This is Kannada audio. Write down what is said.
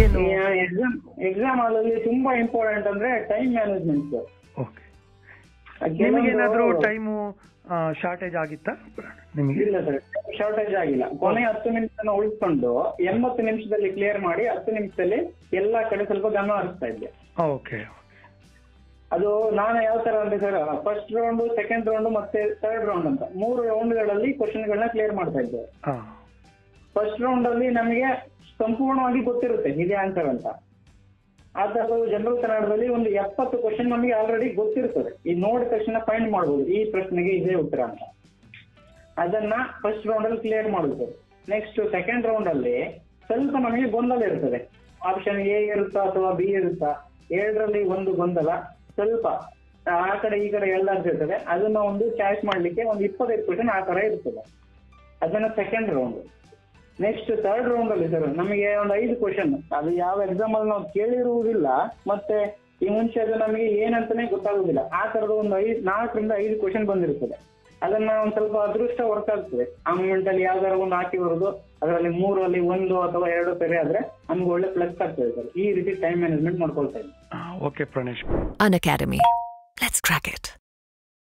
ಏನು ಎಕ್ಸಾಮ್ ಎಕ್ಸಾಮ್ ಹಾಲಲ್ಲಿ ತುಂಬಾ ಇಂಪಾರ್ಟೆಂಟ್ ಅಂದ್ರೆ ಟೈಮ್ ಮ್ಯಾನೇಜ್ಮೆಂಟ್ ಸರ್ ಓಕೆ ನಿಮಗೇನಾದ್ರೂ ಟೈಮು ಶಾರ್ಟೇಜ್ ಆಗಿತ್ತಾ ನಿಮಗೆ ಇಲ್ಲ ಸರ್ ಶಾರ್ಟೇಜ್ ಆಗಿಲ್ಲ ಕೊನೆ ಹತ್ತು ನಿಮಿಷನ ಉಳಿಸ್ಕೊಂಡು ಎಂಬತ್ತು ನಿಮಿಷದಲ್ಲಿ ಕ್ಲಿಯರ್ ಮಾಡಿ ಹತ್ತು ನಿಮಿಷದಲ್ಲಿ ಎಲ್ಲಾ ಕಡೆ ಸ್ವಲ್ಪ ಗಮನ ಹರಿಸ್ತಾ ಇದ್ದೆ ಓಕೆ ಅದು ನಾನು ಯಾವ ತರ ಅಂದ್ರೆ sir first round second round ಮತ್ತೆ ಥರ್ಡ್ ರೌಂಡ್ ಅಂತ ಮೂರು ರೌಂಡ್ಗಳಲ್ಲಿ ಕ್ವಶನ್ಗಳನ್ನ ಕ್ಲಿಯರ್ ಮಾಡ್ತಾ ಇದ್ದೆ ಹಾ ಫಸ್ಟ್ ರೌಂಡ್ ಅಲ್ಲಿ ನಮಗೆ ಸಂಪೂರ್ಣವಾಗಿ ಗೊತ್ತಿರುತ್ತೆ ಇದೇ ಆನ್ಸರ್ ಅಂತ ಆದ್ರೆ ಅದು ಜನರಲ್ ಕನ್ನಡದಲ್ಲಿ ಒಂದು ಎಪ್ಪತ್ತು ಕ್ವಶನ್ ನಮಗೆ ಆಲ್ರೆಡಿ ಗೊತ್ತಿರ್ತದೆ ಈ ನೋಡಿದ ತಕ್ಷಣ ಫೈಂಡ್ ಮಾಡ್ಬೋದು ಈ ಪ್ರಶ್ನೆಗೆ ಇದೇ ಉತ್ತರ ಅಂತ ಅದನ್ನ ಫಸ್ಟ್ ರೌಂಡ್ ಅಲ್ಲಿ ಕ್ಲಿಯರ್ ಮಾಡುದು ನೆಕ್ಸ್ಟ್ ಸೆಕೆಂಡ್ ರೌಂಡ್ ಅಲ್ಲಿ ಸ್ವಲ್ಪ ನಮಗೆ ಗೊಂದಲ ಇರ್ತದೆ ಆಪ್ಷನ್ ಎ ಇರುತ್ತಾ ಅಥವಾ ಬಿ ಇರುತ್ತಾ ಎರಡರಲ್ಲಿ ಒಂದು ಗೊಂದಲ ಸ್ವಲ್ಪ ಆ ಕಡೆ ಈ ಕಡೆ ಎಲ್ಲಾರ್ದು ಇರ್ತದೆ ಅದನ್ನ ಒಂದು ಚಾಯ್ಸ್ ಮಾಡ್ಲಿಕ್ಕೆ ಒಂದು ಇಪ್ಪತ್ತೈದು ಕ್ವಶನ್ ಆ ತರ ಇರ್ತದೆ ಅದನ್ನ second round next third round ಅಲ್ಲಿ ಸರ್ ನಮಗೆ ಒಂದು ಐದು ಕ್ವಶನ್ ಅದು ಯಾವ ಎಕ್ಸಾಮ್ ಅಲ್ಲಿ ನಾವು ಕೇಳಿರುವುದಿಲ್ಲ ಮತ್ತೆ ಈ ಮುಂಚೆ ಅದು ನಮಗೆ ಏನಂತಾನೆ ಗೊತ್ತಾಗುದಿಲ್ಲ ಆ ತರದ ಒಂದು ಐದು ನಾಲ್ಕರಿಂದ ಐದು ಕ್ವಶನ್ ಬಂದಿರ್ತದೆ ಅದನ್ನ ಒಂದ್ ಸ್ವಲ್ಪ ಅದೃಷ್ಟ ವರ್ಕ್ ಆಗ್ತದೆ ಆ ಮೂಮೆಂಟ್ ಅಲ್ಲಿ ಯಾವ್ದಾರ ಒಂದು ಹಾಕಿ ಬರೋದು ಅದರಲ್ಲಿ ಮೂರಲ್ಲಿ ಒಂದು ಅಥವಾ ಎರಡು ಸರಿ ಆದ್ರೆ ನಮ್ಗೆ ಒಳ್ಳೆ ಪ್ಲಸ್ ಆಗ್ತದೆ ಸರ್ ಈ ರೀತಿ ಟೈಮ್ ಮ್ಯಾನೇಜ್ಮೆಂಟ್ ಮಾಡ್ಕೊಳ್ತಾ ಇದ್ದೀನಿ okay Pranesh An academy. Let's crack it.